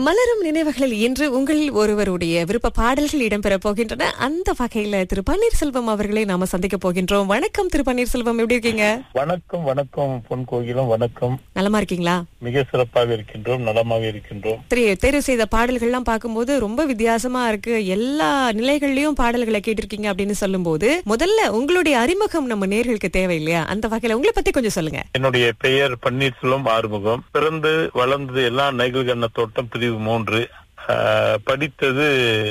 மலரும் நினைவுகளில் இன்று உங்களில் ஒருவருடைய விருப்ப பாடல்கள் இடம்பெற போகின்றன அந்த வகையில திரு பன்னீர்செல்வம் அவர்களை நாம சந்திக்க போகின்றோம் வணக்கம் திரு பன்னீர்செல்வம் எப்படி இருக்கீங்க வணக்கம் வணக்கம் பொன் கோகிலம் வணக்கம் நலமா இருக்கீங்களா மிக சிறப்பாக இருக்கின்றோம் நலமாக இருக்கின்றோம் சரி தேர்வு செய்த பாடல்கள்லாம் பார்க்கும்போது ரொம்ப வித்தியாசமா இருக்கு எல்லா நிலைகள்லயும் பாடல்களை கேட்டிருக்கீங்க அப்படின்னு சொல்லும்போது முதல்ல உங்களுடைய அறிமுகம் நம்ம நேர்களுக்கு தேவை இல்லையா அந்த வகையில உங்களை பத்தி கொஞ்சம் சொல்லுங்க என்னுடைய பெயர் பன்னீர்செல்வம் ஆறுமுகம் பிறந்து வளர்ந்தது எல்லாம் நைகல்கண்ண தோட்டம் பிரிவு மூன்று ஆஹ், படித்தது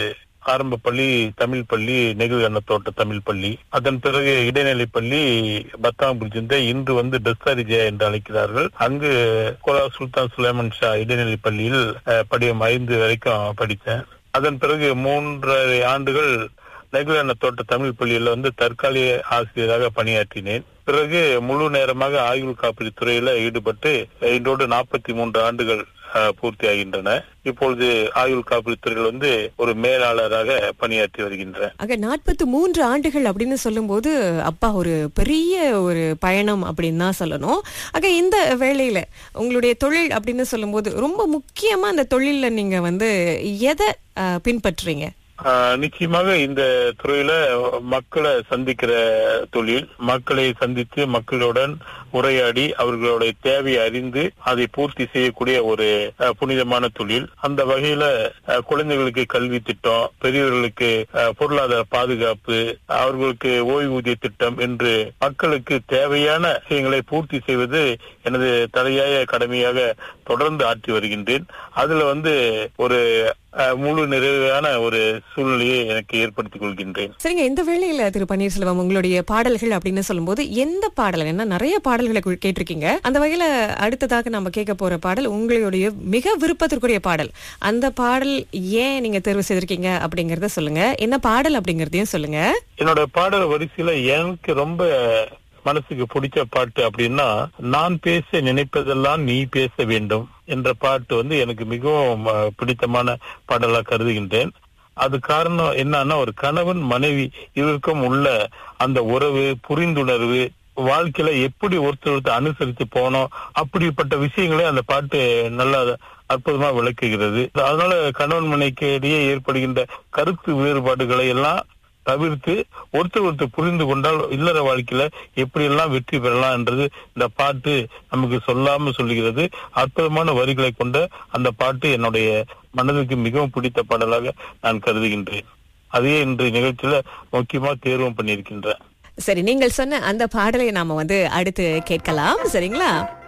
ஆரம்ப பள்ளி தமிழ் பள்ளி நெகிழ்கண்ண தோட்ட தமிழ் பள்ளி அதன் பிறகு இடைநிலை பள்ளி பத்தாம்புரிஜிந்த இன்று வந்து டெஸ்தாரி ஜெயா என்று அழைக்கிறார்கள் அங்கு கோலா சுல்தான் சுலைமன் ஷா இடைநிலை பள்ளியில் ஆஹ், படிவம் ஐந்து வரைக்கும் படித்தேன் அதன் பிறகு மூன்றரை ஆண்டுகள் நெகிழண்ண தோட்ட தமிழ் பள்ளியில வந்து தற்காலிக ஆசிரியராக பணியாற்றினேன் பிறகு முழு நேரமாக ஆயுள் காப்பீடு துறையில ஈடுபட்டு இன்றோடு நாற்பத்தி மூன்று ஆண்டுகள் அஹ், பூர்த்தியாகின்றன இப்பொழுது ஆயுள் காப்பீடு துறையில் வந்து ஒரு மேலாளராக பணியாற்றி வருகின்றேன் ஆக நாற்பத்தி மூன்று ஆண்டுகள் அப்படின்னு சொல்லும்போது அப்பா ஒரு பெரிய ஒரு பயணம் அப்படின்னு தான் சொல்லணும் ஆக இந்த வேளையில உங்களுடைய தொழில் அப்படின்னு சொல்லும்போது ரொம்ப முக்கியமா அந்த தொழில்ல நீங்க வந்து எதை அஹ், பின்பற்றுறீங்க ஆஹ் நிச்சயமாக இந்த துறையில மக்களை சந்திக்கிற தொழில் மக்களை சந்தித்து மக்களுடன் உரையாடி அவர்களுடைய தேவையை அறிந்து அதை பூர்த்தி செய்யக்கூடிய ஒரு ஆஹ், புனிதமான தொழில் அந்த வகையில ஆஹ், குழந்தைகளுக்கு கல்வி திட்டம் பெரியவர்களுக்கு ஆஹ், பொருளாதார பாதுகாப்பு அவர்களுக்கு ஓய்வூதிய திட்டம் என்று மக்களுக்கு தேவையான விஷயங்களை பூர்த்தி செய்வது எனது தலையாய கடமையாக தொடர்ந்து ஆற்றி வருகின்றேன் அதுல வந்து ஒரு அஹ், முழு நிறைவான ஒரு சூழ்நிலையை எனக்கு ஏற்படுத்திக் கொள்கின்றேன் சரிங்க இந்த வேளையில திரு பன்னீர்செல்வம் உங்களுடைய பாடல்கள் அப்படின்னு சொல்லும்போது எந்த பாடல் என்ன நிறைய பாடல்களை கு- கேட்டிருக்கீங்க அந்த வகையில அடுத்ததாக நம்ம கேட்க போற பாடல் உங்களுடைய மிக விருப்பத்திற்குரிய பாடல் அந்த பாடல் ஏன் நீங்க தேர்வு செய்திருக்கீங்க அப்படிங்கறத சொல்லுங்க என்ன பாடல் அப்படிங்கறதையும் சொல்லுங்க என்னோட பாடல் வரிசையில எனக்கு ரொம்ப மனசுக்கு பிடிச்ச பாட்டு அப்படின்னா நான் பேச நினைப்பதெல்லாம் நீ பேச வேண்டும் என்ற பாட்டு வந்து எனக்கு மிகவும் அஹ், பிடித்தமான பாடலா கருதுகின்றேன் அது காரணம் என்னன்னா ஒரு கணவன் மனைவி இவருக்கும் உள்ள அந்த உறவு புரிந்துணர்வு வாழ்க்கையில எப்படி ஒருத்தர் ஒருத்தர் அனுசரித்து போனோம் அப்படிப்பட்ட விஷயங்களை அந்த பாட்டு நல்லா அற்புதமா விளக்குகிறது அதனால கணவன் மனைக்கு இடையே ஏற்படுகின்ற கருத்து வேறுபாடுகளை எல்லாம் தவிர்த்து ஒருத்தர் ஒருத்தர் புரிந்து கொண்டால் இல்லற வாழ்க்கையில எப்படி எல்லாம் வெற்றி பெறலாம் என்றது இந்த பாட்டு நமக்கு சொல்லாம சொல்லுகிறது அற்புதமான வரிகளை கொண்ட அந்த பாட்டு என்னுடைய மனதுக்கு மிகவும் பிடித்த பாடலாக நான் கருதுகின்றேன் அதையே இன்று நிகழ்ச்சியில முக்கியமா தேர்வும் பண்ணியிருக்கின்றேன் சரி நீங்கள் சொன்ன அந்த பாடலை நாம வந்து அடுத்து கேட்கலாம் சரிங்களா